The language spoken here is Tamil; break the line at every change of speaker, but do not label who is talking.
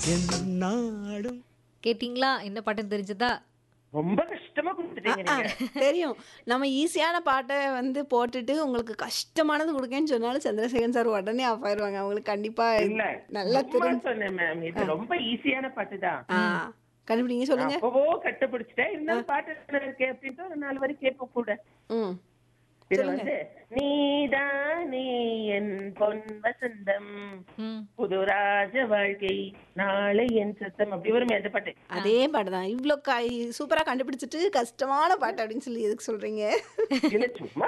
என்னாடும்
கேட்டிங்களா என்ன பாட்டுன்னு தெரிஞ்சதா
ரொம்ப கஷ்டமா கொடுத்துட்டீங்க
ஆ,
நீங்க
தெரியும் நம்ம ஈஸியான பாட்டை வந்து போட்டுட்டு உங்களுக்கு கஷ்டமானது கொடுக்கேன்னு சொன்னாலும் சந்திரசேகரன் சார் உடனே ஆஃப் ஆயிருவாங்க அவங்களுக்கு கண்டிப்பா
இல்ல
நல்லா
சும்மா
தெரிஞ்சு
சொன்னேன் மேம் இது ரொம்ப ஈஸியான பாட்டு தான்
ஆ கண்டுபிடிங்க சொல்லுங்க
அப்பவோ கட்டுப்பிடிச்சிட்டேன் இருந்தாலும் பாட்டு நல்லா இருக்கே அப்படின்ட்டு ஒரு நாலு வரை கேட்போம் கூட
ம்
இது வந்து நீதானே என் பொன் வசந்தம்
ம்
புது ராஜ வாழ்க்கை நாளை என் சத்தம் அப்படி வருமே அந்த பாட்டு
அதே பாட்டு தான் இவ்வளோ கை சூப்பராக கண்டுபிடிச்சிட்டு கஷ்டமான பாட்டு அப்படின்னு சொல்லி எதுக்கு சொல்றீங்க
இல்ல சும்மா